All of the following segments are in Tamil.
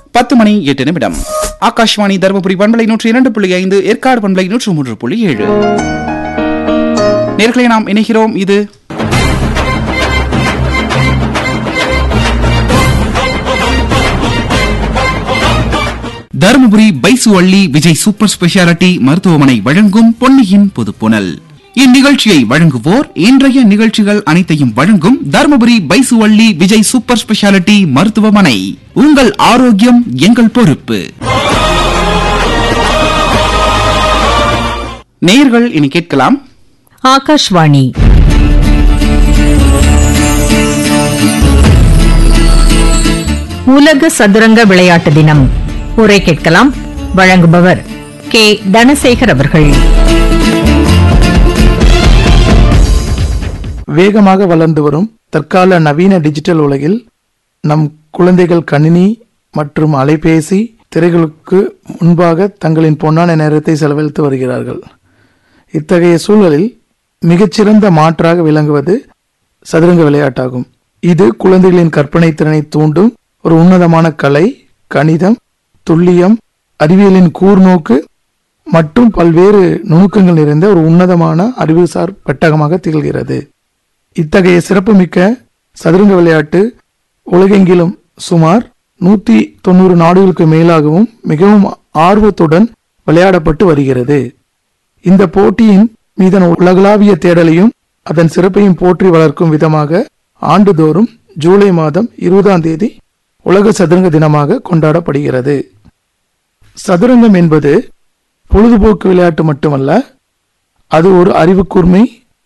பத்து மணி எட்டு நிமிடம் ஆகாஷ்வாணி தருமபுரி பண்பலை நூற்றி இரண்டு புள்ளி ஐந்து ஏற்காடு பண்பலை நூற்று மூன்று புள்ளி ஏழு நேர்களை நாம் இணைகிறோம் இது தருமபுரி பைசு அள்ளி விஜய் சூப்பர் ஸ்பெஷாலிட்டி மருத்துவமனை வழங்கும் பொன்னியின் புதுப்புனல் இந்நிகழ்ச்சியை வழங்குவோர் இன்றைய நிகழ்ச்சிகள் அனைத்தையும் வழங்கும் தருமபுரி பைசு அள்ளி விஜய் சூப்பர் ஸ்பெஷாலிட்டி மருத்துவமனை உங்கள் ஆரோக்கியம் எங்கள் பொறுப்பு நேயர்கள் இனி கேட்கலாம் ஆகாஷ்வாணி உலக சதுரங்க விளையாட்டு தினம் உரை கேட்கலாம் வழங்குபவர் கே தனசேகர் அவர்கள் வேகமாக வளர்ந்து வரும் தற்கால நவீன டிஜிட்டல் உலகில் நம் குழந்தைகள் கணினி மற்றும் அலைபேசி திரைகளுக்கு முன்பாக தங்களின் பொன்னான நேரத்தை செலவழித்து வருகிறார்கள் இத்தகைய சூழலில் மிகச்சிறந்த மாற்றாக விளங்குவது சதுரங்க விளையாட்டாகும் இது குழந்தைகளின் கற்பனை திறனை தூண்டும் ஒரு உன்னதமான கலை கணிதம் துல்லியம் அறிவியலின் கூர்நோக்கு மற்றும் பல்வேறு நுணுக்கங்கள் நிறைந்த ஒரு உன்னதமான அறிவுசார் பெட்டகமாக திகழ்கிறது இத்தகைய சிறப்புமிக்க சதுரங்க விளையாட்டு உலகெங்கிலும் சுமார் நூத்தி தொண்ணூறு நாடுகளுக்கு மேலாகவும் மிகவும் ஆர்வத்துடன் விளையாடப்பட்டு வருகிறது இந்த போட்டியின் மீதான உலகளாவிய தேடலையும் அதன் சிறப்பையும் போற்றி வளர்க்கும் விதமாக ஆண்டுதோறும் ஜூலை மாதம் இருபதாம் தேதி உலக சதுரங்க தினமாக கொண்டாடப்படுகிறது சதுரங்கம் என்பது பொழுதுபோக்கு விளையாட்டு மட்டுமல்ல அது ஒரு அறிவுக்கூர்மை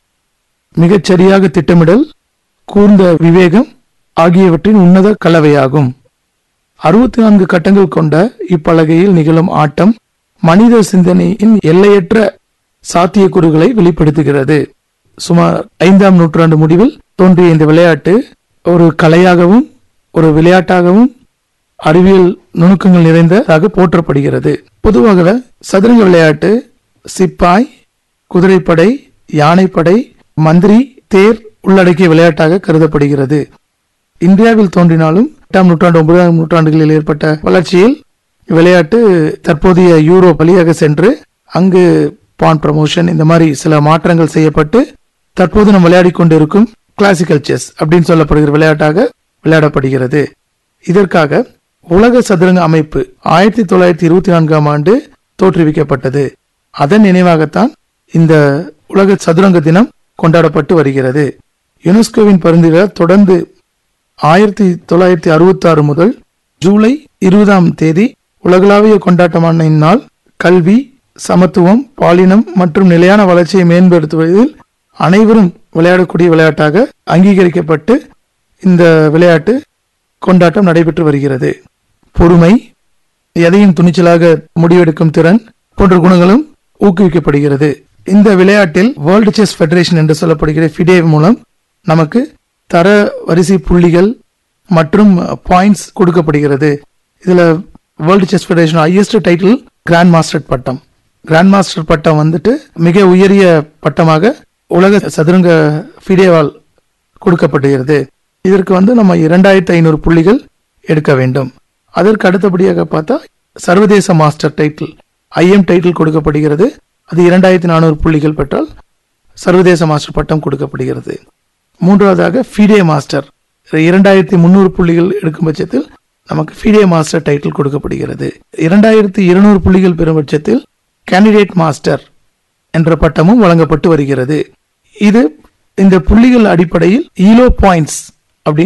மிகச் சரியாக திட்டமிடல் கூர்ந்த விவேகம் ஆகியவற்றின் உன்னத கலவையாகும் அறுபத்தி நான்கு கட்டங்கள் கொண்ட இப்பலகையில் நிகழும் ஆட்டம் மனித சிந்தனையின் எல்லையற்ற சாத்தியக்கூறுகளை வெளிப்படுத்துகிறது சுமார் ஐந்தாம் நூற்றாண்டு முடிவில் தோன்றிய இந்த விளையாட்டு ஒரு கலையாகவும் ஒரு விளையாட்டாகவும் அறிவியல் நுணுக்கங்கள் நிறைந்ததாக போற்றப்படுகிறது பொதுவாக சதுரங்க விளையாட்டு சிப்பாய் குதிரைப்படை யானைப்படை மந்திரி தேர் உள்ளடக்கிய விளையாட்டாக கருதப்படுகிறது இந்தியாவில் தோன்றினாலும் எட்டாம் நூற்றாண்டு ஒன்பதாம் நூற்றாண்டுகளில் ஏற்பட்ட வளர்ச்சியில் விளையாட்டு தற்போதைய யூரோ வழியாக சென்று அங்கு பான் ப்ரமோஷன் இந்த மாதிரி சில மாற்றங்கள் செய்யப்பட்டு தற்போது நாம் விளையாடி கொண்டிருக்கும் கிளாசிக்கல் செஸ் அப்படின்னு சொல்லப்படுகிற விளையாட்டாக விளையாடப்படுகிறது இதற்காக உலக சதுரங்க அமைப்பு ஆயிரத்தி தொள்ளாயிரத்தி இருபத்தி நான்காம் ஆண்டு தோற்றுவிக்கப்பட்டது அதன் நினைவாகத்தான் இந்த உலக சதுரங்க தினம் கொண்டாடப்பட்டு வருகிறது யுனெஸ்கோவின் பரிந்துரையால் தொடர்ந்து ஆயிரத்தி தொள்ளாயிரத்தி அறுபத்தி ஆறு முதல் ஜூலை இருபதாம் தேதி உலகளாவிய கொண்டாட்டமான இந்நாள் கல்வி சமத்துவம் பாலினம் மற்றும் நிலையான வளர்ச்சியை மேம்படுத்துவதில் அனைவரும் விளையாடக்கூடிய விளையாட்டாக அங்கீகரிக்கப்பட்டு இந்த விளையாட்டு கொண்டாட்டம் நடைபெற்று வருகிறது பொறுமை எதையும் துணிச்சலாக முடிவெடுக்கும் திறன் போன்ற குணங்களும் ஊக்குவிக்கப்படுகிறது இந்த விளையாட்டில் வேர்ல்டு செஸ் ஃபெடரேஷன் என்று சொல்லப்படுகிற ஃபிடே மூலம் நமக்கு தர வரிசை புள்ளிகள் மற்றும் பாயிண்ட்ஸ் கொடுக்கப்படுகிறது இதுல world chess federation highest title grand master பட்டம் கிராண்ட் மாஸ்டர் பட்டம் வந்துட்டு மிக உயரிய பட்டமாக உலக சதுரங்க ஃபிடேவால் கொடுக்கப்படுகிறது இதற்கு வந்து நம்ம இரண்டாயிரத்தி ஐநூறு புள்ளிகள் எடுக்க வேண்டும் அதற்கு அடுத்தபடியாக பார்த்தா சர்வதேச மாஸ்டர் டைட்டில் ஐஎம் டைட்டில் கொடுக்கப்படுகிறது அது இரண்டாயிரத்தி நானூறு புள்ளிகள் பெற்றால் சர்வதேச மாஸ்டர் பட்டம் கொடுக்கப்படுகிறது மூன்றாவதாக ஃபிடே மாஸ்டர் இரண்டாயிரத்தி முந்நூறு புள்ளிகள் எடுக்கும் பட்சத்தில் நமக்கு ஃபிடே மாஸ்டர் டைட்டில் கொடுக்கப்படுகிறது இரண்டாயிரத்தி இருநூறு புள்ளிகள் பெறும் பட்சத்தில் கேண்டிடேட் மாஸ்டர் என்ற பட்டமும் வழங்கப்பட்டு வருகிறது இது இந்த புள்ளிகள் அடிப்படையில் ஈலோ பாயிண்ட்ஸ்